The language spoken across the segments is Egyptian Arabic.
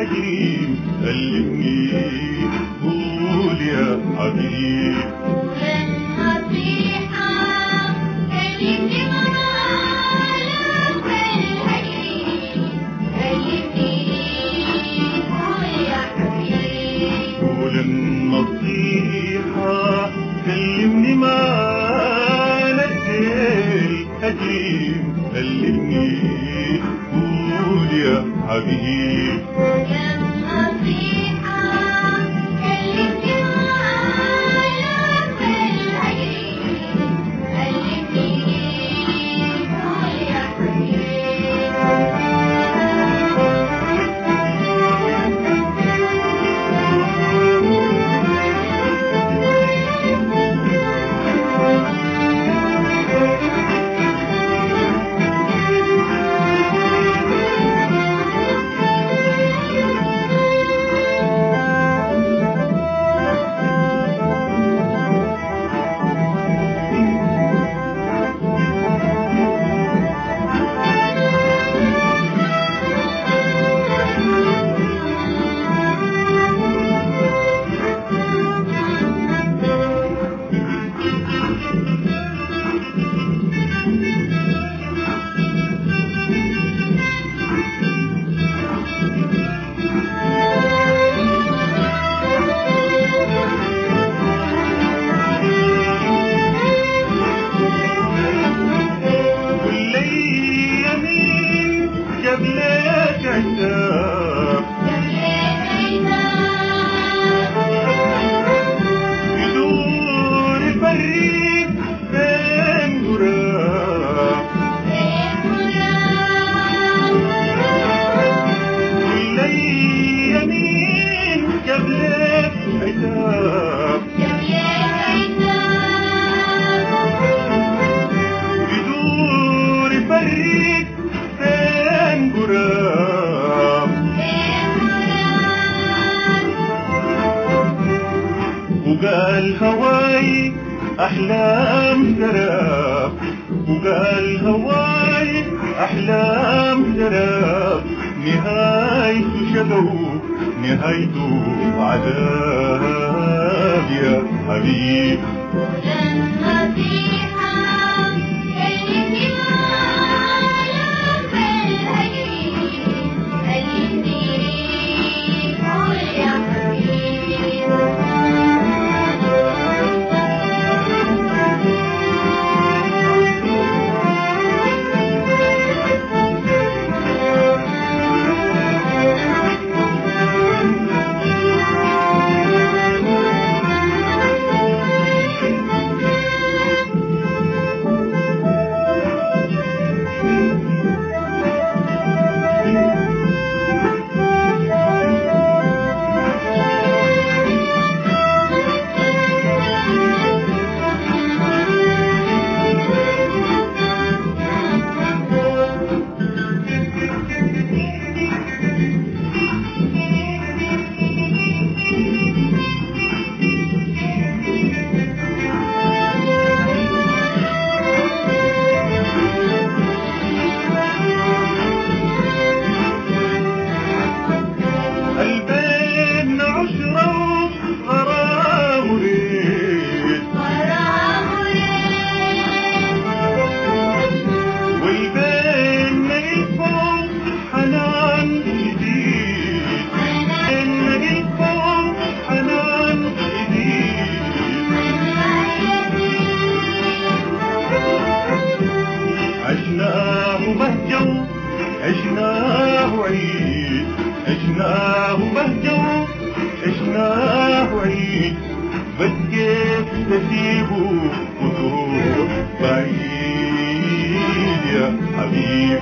أجري كلمني قول يا حبيب النصيحة كلمني مرة كلمني قول يا حبيبي قول النصيحة كلمني ما نديل أجري كلمني قول يا حبيب النصيحة كلمني مرة كلمني قول يا حبيبي واللي يمين جاب لك عتاب بدون البريد بين غراب واللي يمين جاب لك عتاب بدون البريد بين غراب وقال هواي أحلام سراب وقال هواي أحلام سراب نهايته شقو نهايته عذاب يا حبيب البين عشرة غرام وريد والبين نقلكم حنان جديد بين نقلكم حنان جديد عشناه بهجو عشناه عيد عشناه بهجو عشناه عيد بس كيف تسيبه وتروح بعيد يا حبيب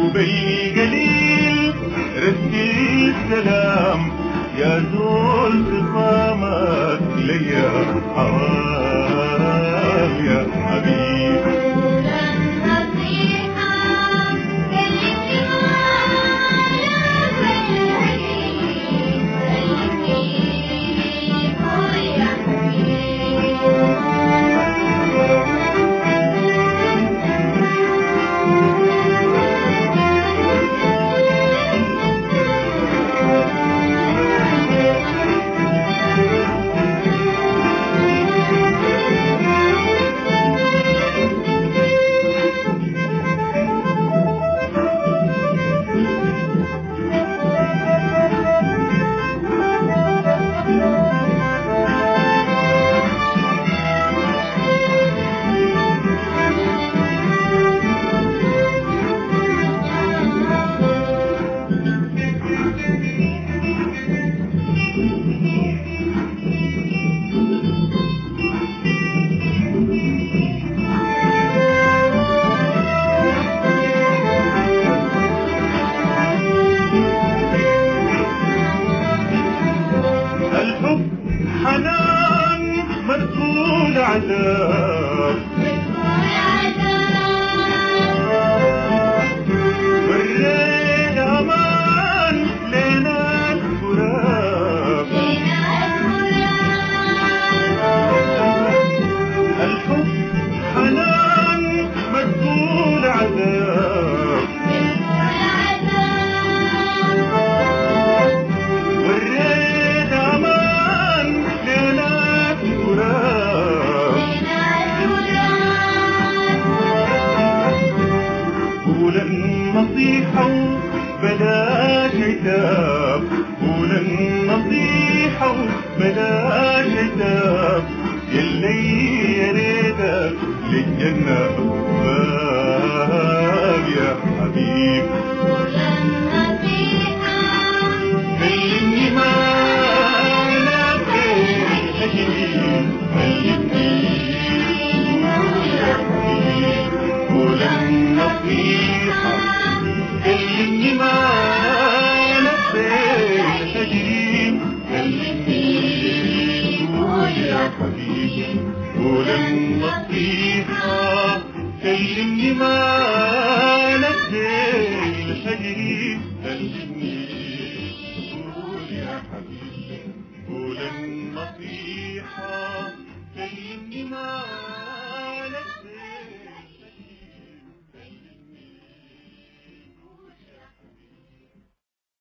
وبيني قليل رسل السلام يا زول خصامك ليا حرام يا حبيب النصيحة كلمني معايا بالحكيم كلمني يا الحب حنان مرسول عذاب والريد امان لنا الفراق الحب حنان مرسول عذاب والريد امان لنا الفراق قول النصيحة بلاش عتاب قول النصيحة بلاش عتاب يلي يا ريتك للجنة باب يا حبيب كلمني ما نبغي كلمني قول النصيحة كلمني ما نبغي تجري كلمني قول يا حبيبي قول النصيحة كلمني ما